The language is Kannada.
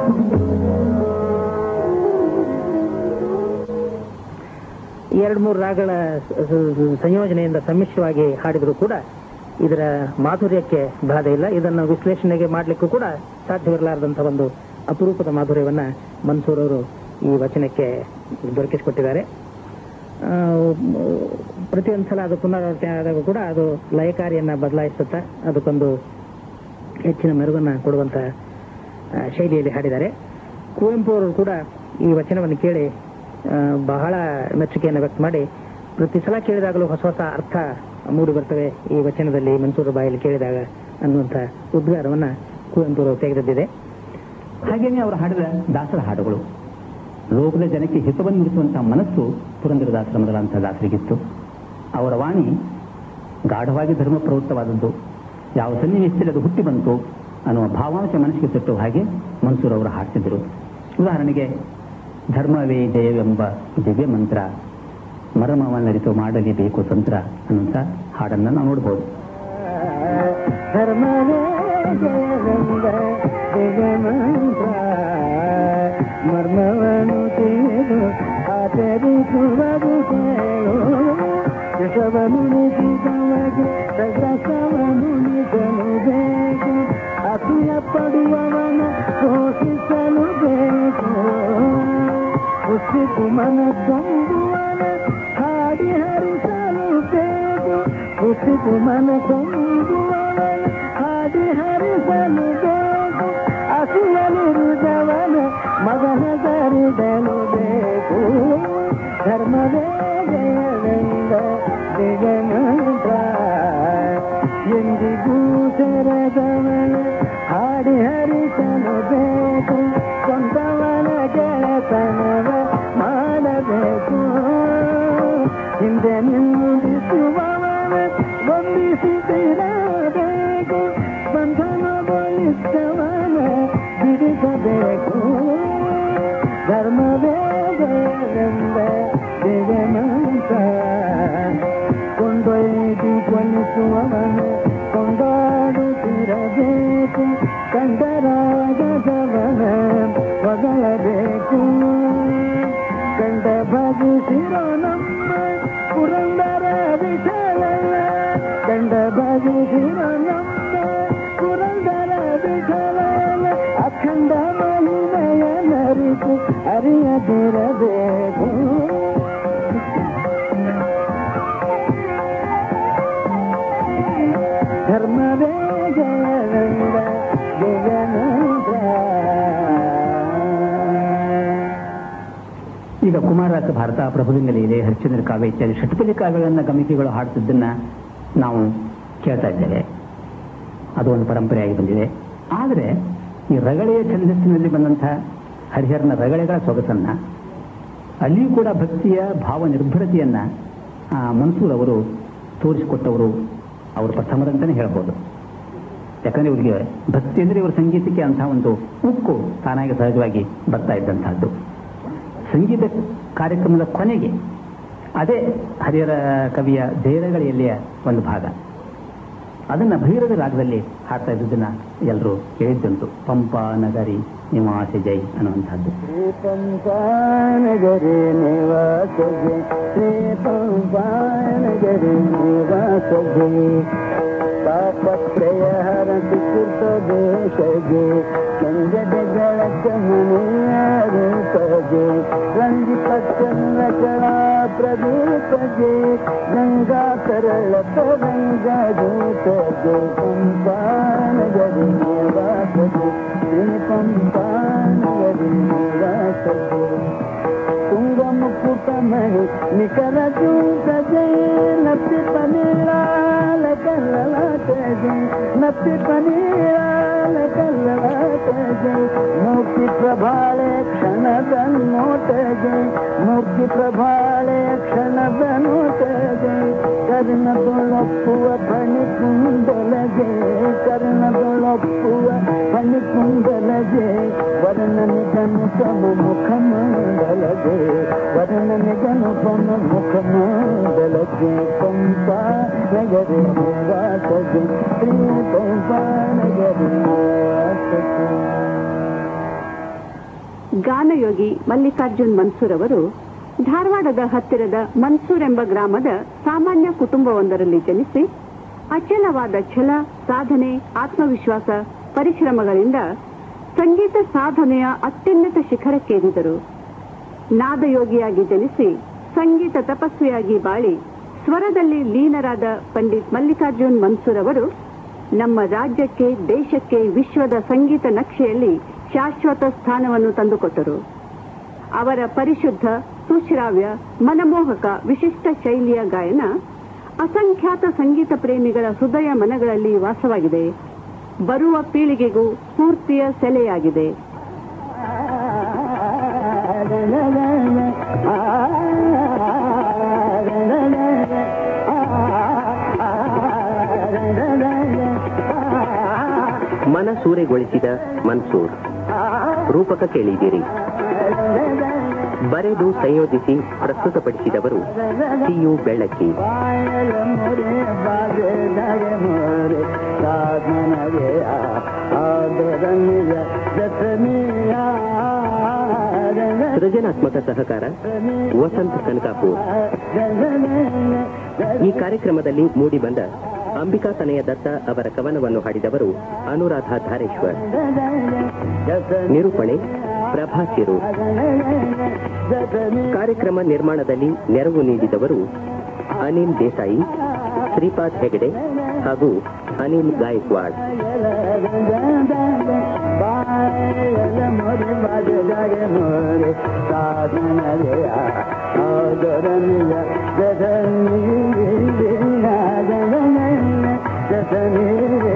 ಎರಡು ಮೂರು ರಾಗಗಳ ಸ- ಸ- ಸಂಯೋಜನೆಯಿಂದ ಸಮ್ಮಿಶ್ರವಾಗಿ ಹಾಡಿದರೂ ಕೂಡ ಇದರ ಮಾಧುರ್ಯಕ್ಕೆ ಬಾಧೆ ಇಲ್ಲ ಇದನ್ನು ವಿಶ್ಲೇಷಣೆಗೆ ಮಾಡಲಿಕ್ಕೂ ಕೂಡ ಸಾಧ್ಯವಿರಲಾರದಂತಹ ಒಂದು ಅಪರೂಪದ ಮಾಧುರ್ಯವನ್ನ ಮನ್ಸೂರ್ ಅವರು ಈ ವಚನಕ್ಕೆ ದೊರಕಿಸಿಕೊಟ್ಟಿದ್ದಾರೆ ಆ, ಪ್ರತಿಯೊಂದು ಸಲ ಅದು ಪುನರಾವರ್ತನೆ ಆದಾಗ ಕೂಡ ಅದು ಲಯಕಾರಿಯನ್ನ ಬದಲಾಯಿಸುತ್ತಾ ಅದಕ್ಕೊಂದು ಹೆಚ್ಚಿನ ಮೆರುಗನ್ನ ಕೊಡುವಂತ ಆ, ಶೈಲಿಯಲ್ಲಿ ಹಾಡಿದ್ದಾರೆ ಕುವೆಂಪು ಅವರು ಕೂಡ ಈ ವಚನವನ್ನು ಕೇಳಿ ಆ, ಬಹಳ ಮೆಚ್ಚುಗೆಯನ್ನು ವ್ಯಕ್ತ ಮಾಡಿ ಪ್ರತಿ ಸಲ ಕೇಳಿದಾಗಲೂ ಹೊಸ ಹೊಸ ಅರ್ಥ ಮೂಡಿ ಬರ್ತವೆ ಈ ವಚನದಲ್ಲಿ ಮನ್ಸೂರು ಬಾಯಲ್ಲಿ ಕೇಳಿದಾಗ ಅನ್ನುವಂಥ ಉದ್ಗಾರವನ್ನ ಕುವೆಂಪು ಅವರು ತೆಗೆದಿದ್ದಿದೆ ಹಾಗೇನೆ ಅವರು ಹಾಡಿದ ದಾಸರ ಹಾಡುಗಳು ಲೋಕದ ಜನಕ್ಕೆ ಹಿತವನ್ನು ನುಡಿಸುವಂತಹ ಮನಸ್ಸು ಪುರಂದರದಾಸರ ಮೊದಲಾದಂತಹ ದಾಸರಿಗಿತ್ತು ಅವರ ವಾಣಿ ಗಾಢವಾಗಿ ಧರ್ಮ ಪ್ರವೃತ್ತವಾದದ್ದು ಯಾವ ಸನ್ನಿವೇಶದಲ್ಲಿ ಅದು ಹುಟ್ಟಿ ಬಂತು ಅನ್ನುವ ಭಾವಾಂಶ ಮನಸ್ಸಿಗೆ ತಟ್ಟುವ ಹಾಗೆ ಮನ್ಸೂರ್ ಅವರು ಹಾಡ್ತಿದ್ದರು ಉದಾಹರಣೆಗೆ ಧರ್ಮವೇ ಜಯವೆಂಬ ದಿವ್ಯ ಮಂತ್ರ ಮರ್ಮವನ್ನರಿತು ಮಾಡಲೇಬೇಕು ತಂತ್ರ ಅನ್ನುವಂಥ ಹಾಡನ್ನು ನಾವು ನೋಡಬಹುದು ಧರ್ಮವೇ ಜಯವೆಂಬ ಜಗಮಂತ್ರ ಮರ್ಮವನ್ನು ತಿಳಿದು ಆಚರಿಸುವುದು ಕೇಳು ಯಶವನ್ನು ನಿಧಿದವಗೆ ಸಗ್ರಸವನ್ನು ನಿಧನು ಬೇಕು ಅತಿಯ ಪಡುವವನ ಪೋಷಿಸಲು ಬೇಕು ಹುಟ್ಟಿತು ಮನಸ್ಸೊಂದುವನ ಹಾಡಿ ಹರಿಸಲು ಬೇಕು ಹುಟ್ಟಿತು ಮನಸ್ಸೊಂದುವನ ಹಾಡಿ ಹರಿಸಲು ಬೇಕು ಹಸಿಯಲಿರುದವನ ಮಗನ ಕರಿದಲು ಬೇಕು ಧರ್ಮವೇ ಜಯವೆಂದ ದಿಗಮಂತ್ರ ಎಂದಿಗೂ ತೆರೆದವನ ಹಾಡಿ ಹರಿಸಲು ಬೇಕು ಸ್ವಂತವನ ಗೆಳತನವ ಮಾಡಬೇಕು ಹಿಂದೆ ನಿಂದಿಸುವವನ ಬಂಧಿಸಿದಿರಬೇಕು ಬಂಧನಗೊಳಿಸವನ ಬಿಡಿಸಬೇಕು ಧರ್ಮವೇ ಜಯವೆಂದ ಜಯಮಂತ ಕೊಂಡೊಯ್ದು ಕೊಲಿಸುವವನ ಕೊಂಡಾಡುತ್ತಿರಬೇಕು ಕಂಡರಾಗದವನ ಹೊಗಳಬೇಕು ಕಂಡ ಭಜಿಸಿರೋ ನಮ್ಮ ಪುರಂದರ ವಿಠಲನ ಕಂಡ ಭಜಿಸಿರೋ ನಮ್ಮ ಪುರಂದರ ವಿಠಲನ ಅಖಂಡ ಮಹಿಮೆಯ ನರಿತು ಅರಿಯದಿರಬೇಕು ಧರ್ಮವೇ ಜಯವೆಂದ ಜಯನಂದ್ರ ಈಗ ಕುಮಾರರಾಸ ಭಾರತ ಪ್ರಭುಲಿಂಗ ಲೀಲೆ ಹರಿಶ್ಚಂದ್ರ ಕಾವ್ಯ ಇತ್ಯಾದಿ ಷಟ್ಪದಿ ಕಾವ್ಯಗಳನ್ನ ಗಮಕಿಗಳು ಹಾಡ್ತಿದ್ದನ್ನ ನಾವು ಕೇಳ್ತಾ ಇದ್ದೇವೆ ಅದು ಒಂದು ಪರಂಪರೆಯಾಗಿ ಬಂದಿದೆ ಆದರೆ ಈ ರಗಳೆಯ ಛಂದಸ್ಸಿನಲ್ಲಿ ಬಂದಂತಹ ಹರಿಹರನ ರಗಳೆಗಳ ಸೊಗಸನ್ನ ಅಲ್ಲಿಯೂ ಕೂಡ ಭಕ್ತಿಯ ಭಾವ ನಿರ್ಭರತೆಯನ್ನ ಆ, ಮನ್ಸೂರ್ ಅವರು ತೋರಿಸಿಕೊಟ್ಟವರು ಅವರು ಪ್ರಥಮರಂತಾನೆ ಹೇಳ್ಬೋದು ಯಾಕಂದ್ರೆ ಇವರಿಗೆ ಭಕ್ತಿ ಅಂದ್ರೆ ಇವರ ಸಂಗೀತಕ್ಕೆ ಅಂತಹ ಒಂದು ಉಕ್ಕು ತಾನಾಗಿ ಸಹಜವಾಗಿ ಬರ್ತಾ ಇದ್ದಂತಹದ್ದು ಸಂಗೀತ ಕಾರ್ಯಕ್ರಮದ ಕೊನೆಗೆ ಅದೇ ಹರಿಹರ ಕವಿಯ ಧೈರ್ಯಗಳಿಯಲ್ಲಿಯ ಒಂದು ಭಾಗ ಅದನ್ನ ಭೈರವ ರಾಗದಲ್ಲಿ ಹಾಡ್ತಾ ಇದ್ದುದನ್ನ ಎಲ್ಲರೂ ಕೇಳಿದ್ದುಂಟು ಪಂಪಾ ನಗರಿ ನಿವಾಸ ಜೈ ಅನ್ನುವಂಥದ್ದು ಶ್ರೀ ಪಂಪಾನಗರಿ ನಿವಾಸಗೆ ಶ್ರೀ ಪಂಪಾನಗರಿ ನಿವಾಸಗೆ ತಾಪತ್ರಯ ಹರಸಿ ಕೃತ ದೇಶಗೆ ಸಂಜದಗಳ ಮನೆಯ ರೂಪಗೆ ರಂಜಿತ ಚಂದ್ರ ಕಳಾ ಪ್ರದೀಪಗೆ ಗಂಗಾ ತರಳ ತರಂಗ ದೂತಗೆ ಪಂಪಾನಗರಿ ನಿವಾಸಗೆ ಶ್ರೀ ಪಂಪಾನಗರಿ ನಿವಾಸಗೆ ತುಂಗ ಮುಕ್ಕುಟ ಮಣಿ ನಿಖರ ಜೂತ ಜಯ ನಪ್ಪಿ ಪನೀಳಾಲ ಕಲ್ಲಲಾಟ ಜಯ ನಪ್ಪಿ ಪನೀಳಾಲ ಕಲ್ಲಲಾಟ ಜಯ ಮೂರ್ತಿ ಪ್ರಭಾಳೆ ಕ್ಷಣದ ನೋಟ ಜಯ ಮೂರ್ತಿ ಪ್ರಭಾಳೆ ಕ್ಷಣದ ನೋಟ ಜಯ ಕರ್ಣದೊಳೊಪ್ಪುವ ಫಣಿ ಕುಂಡಲಗೆ ಕರ್ಣದೊಳೊಪ್ಪುವ ಫಣಿ ಕುಂಡಲಗೆ ವರ್ಣ ನಿಗನುಪಮ ಮುಖ ಮಂಡಲಗೆ ವರ್ಣ ನಿಗನುಪಮ ಮುಖ ಮಂಡಲಗೆ ಪಂಪಾ ನಗರಿ ನಿವಾಸಗೆ ಶ್ರೀ ಪಂಪಾ ನಗರಿ ನಿವಾಸಗೆ ಗಾನಯೋಗಿ ಮಲ್ಲಿಕಾರ್ಜುನ್ ಮನ್ಸೂರ್ ಅವರು ಧಾರವಾಡದ ಹತ್ತಿರದ ಮನ್ಸೂರ್ ಎಂಬ ಗ್ರಾಮದ ಸಾಮಾನ್ಯ ಕುಟುಂಬವೊಂದರಲ್ಲಿ ಜನಿಸಿ ಅಚಲವಾದ ಛಲ ಸಾಧನೆ ಆತ್ಮವಿಶ್ವಾಸ ಪರಿಶ್ರಮಗಳಿಂದ ಸಂಗೀತ ಸಾಧನೆಯ ಅತ್ಯುನ್ನತ ಶಿಖರಕ್ಕೇರಿದರು ನಾದಯೋಗಿಯಾಗಿ ಜನಿಸಿ ಸಂಗೀತ ತಪಸ್ವಿಯಾಗಿ ಬಾಳಿ ಸ್ವರದಲ್ಲಿ ಲೀನರಾದ ಪಂಡಿತ್ ಮಲ್ಲಿಕಾರ್ಜುನ್ ಮನ್ಸೂರ್ ಅವರು ನಮ್ಮ ರಾಜ್ಯಕ್ಕೆ ದೇಶಕ್ಕೆ ವಿಶ್ವದ ಸಂಗೀತ ನಕ್ಷೆಯಲ್ಲಿ ಶಾಶ್ವತ ಸ್ಥಾನವನ್ನು ತಂದುಕೊಟ್ಟರು ಅವರ ಪರಿಶುದ್ಧ ಸುಶ್ರಾವ್ಯ ಮನಮೋಹಕ ವಿಶಿಷ್ಟ ಶೈಲಿಯ ಗಾಯನ ಅಸಂಖ್ಯಾತ ಸಂಗೀತ ಪ್ರೇಮಿಗಳ ಹೃದಯ ಮನಗಳಲ್ಲಿ ವಾಸವಾಗಿದೆ ಬರುವ ಪೀಳಿಗೆಗೂ ಸ್ಫೂರ್ತಿಯ ಸೆಲೆಯಾಗಿದೆ ಮನ ಸೂರೆಗೊಳಿಸಿದ ಮನ್ಸೂರ್ ರೂಪಕ ಕೇಳಿದಿರಿ ಬರೆದು ಸಂಯೋಜಿಸಿ ಪ್ರಸ್ತುತಪಡಿಸಿದವರು ಸಿಯು ಬೆಳಕಿ ಸೃಜನಾತ್ಮಕ ಸಹಕಾರ ವಸಂತ ಕನಕಾಪುರ್ ಈ ಕಾರ್ಯಕ್ರಮದಲ್ಲಿ ಮೂಡಿಬಂದ ಅಂಬಿಕಾ ತನಯ ದತ್ತ ಅವರ ಕವನವನ್ನು ಹಾಡಿದವರು ಅನುರಾಧ ಧಾರೇಶ್ವರ್ ನಿರೂಪಣೆ ಪ್ರಭಾ ಚಿರು ಕಾರ್ಯಕ್ರಮ ನಿರ್ಮಾಣದಲ್ಲಿ ನೆರವು ನೀಡಿದವರು ಅನಿಲ್ ದೇಸಾಯಿ ಶ್ರೀಪಾದ್ ಹೆಗಡೆ ಹಾಗೂ ಅನಿಲ್ ಗಾಯಕ್ವಾಡ್ ಸಾಧನ